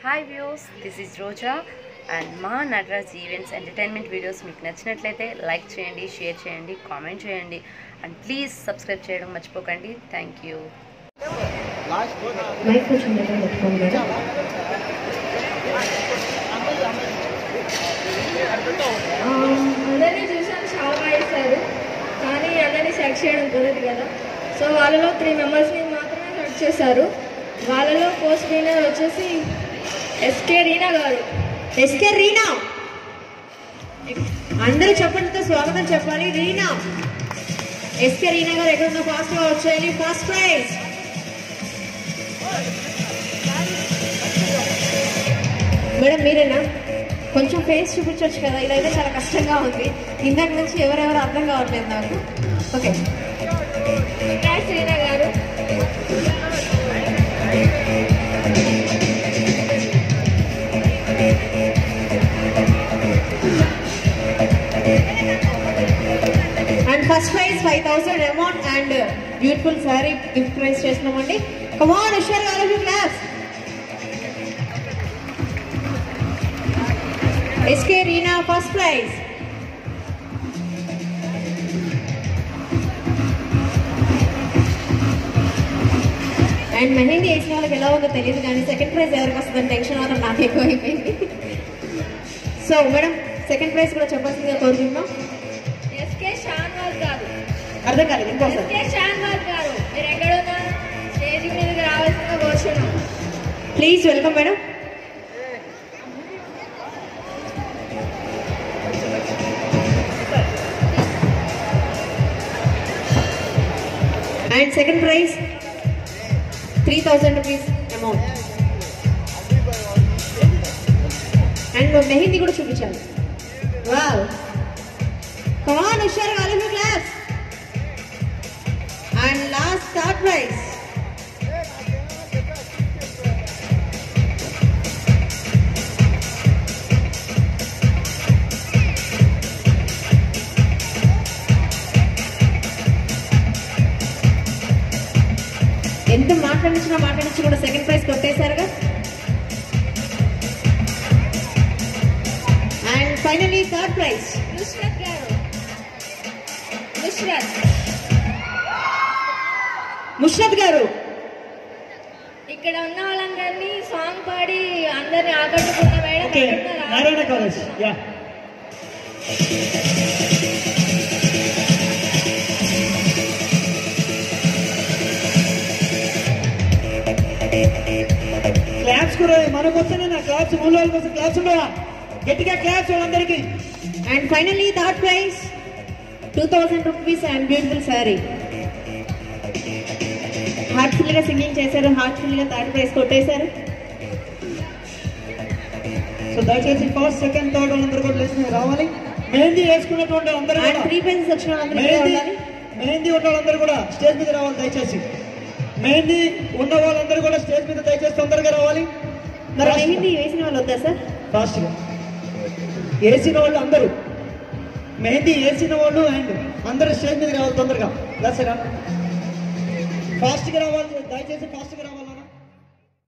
hi views this is Roja and మా Nataraj events entertainment videos మీకు నచ్చినట్లయితే లైక్ చేయండి షేర్ చేయండి కామెంట్ చేయండి అండ్ ప్లీజ్ సబ్స్క్రైబ్ చేయడం మర్చిపోకండి థ్యాంక్ యూ మైక్ కొంచెం దగ్గర పెట్టుకోండి మేడం ఆ, అందరినీ చూసాను చాలా బాగా చేశారు కానీ అందరినీ సెలెక్ట్ చేయడం కుదరదు కదా సో వాళ్ళలో త్రీ మెంబర్స్ని మాత్రమే సెలెక్ట్ చేశారు వాళ్ళలో పోస్ట్ విన్నర్ వచ్చేసి ఎస్కే రీనా గారు ఎస్కే రీనా అందరూ చెప్పండితో స్వాగతం చెప్పాలి రీనా ఎస్కే రీనా గారు ఎక్కడున్నా ఫాస్ట్ గా వచ్చేయాలి ఫస్ట్ ప్రైజ్ మేడం మీరేనా కొంచెం ఫేస్ చూపించవచ్చు కదా ఇదైతే చాలా కష్టంగా ఉంది ఇందాక నుంచి ఎవరెవరు అర్థం కావట్లేదు నాకు ఓకే కంగ్రాట్స్ రీనా గారు and first prize five thousand amount and beautiful sari gift prize చేస్తున్నామండి కమాన్ ఉషార్ గారు మీ class SK Reena first prize and mehndi వేసిన వాళ్ళకి ఎలా ఉందో తెలియదు కానీ సెకండ్ ప్రైజ్ ఎవరికి వస్తుందని టెన్షన్ మాత్రం నాకు ఎక్కువ అయిపోయింది సో మేడం సెకండ్ ప్రైజ్ కూడా చెప్పాల్సిందిగా కోరుకుంటున్నాం ఎస్కే షాన్వాజ్ గారు అర్థం కాలేదు ఇంకోసారి ఎస్కే షాన్వాజ్ గారు మీరు ఎక్కడున్నా స్టేజ్ మీదకి రావాల్సిందిగా కోరుచున్నాం please welcome madam and second prize three thousand rupees amount and mehndi కూడా చూపించాలి వావ్ కమాన్ హుషారు కాలేదు class and last third prize ఎంత మాట్లాడించినా మాట్లాడించి కూడా సెకండ్ ప్రైజ్ కొట్టేశారుగా and finally third prize Nushrat గారు నుష్రత్ ముష్రత్ గారు ఇక్కడ ఉన్న వాళ్ళందరినీ సాంగ్ పాడి అందరిని ఆకట్టుకున్న మేడం ఓకే ఎక్కడున్నా రా- నారాయణ కాలేజ్ యా క్లాప్స్ కూడా మన కోసమే నా క్లాప్స్ ఊళ్ళో వాళ్ళ కోసం క్లాప్స్ ఉండవా గట్టిగా క్లాప్స్ వాళ్ళందరికీ and finally third prize two thousand rupees and beautiful sari heartful గా సింగింగ్ చేశారు హార్ట్ఫుల్ గా థర్డ్ ప్రైజ్ కొట్టేశారు సో దయచేసి ఫస్ట్ సెకండ్ థర్డ్ వాళ్ళందరూ కూడా లేచి మీద రావాలి మెహందీ వేసుకున్నటువంటి వాళ్ళందరూ అండ్ కూడా త్రీ ప్రైజెస్ వచ్చిన వాళ్ళందరూ ఇక్కడ మెహందీ ఉండాలి మెహందీ ఉన్న వాళ్ళందరూ కూడా స్టేజ్ మీద రావాలి దయచేసి మెహందీ ఉన్న వాళ్ళందరూ కూడా స్టేజ్ మీద దయచేసి తొందరగా రావాలి మరి మెహందీ వేసిన వాళ్ళు వద్దా సార్ ఫాస్ట్గా వేసిన వాళ్ళు అందరూ మెహందీ వేసిన వాళ్ళు అండ్ అందరూ స్టేజ్ మీద రావాలి తొందరగా దసరా ఫాస్ట్గా రావాలి దయచేసి ఫాస్ట్గా రావాలి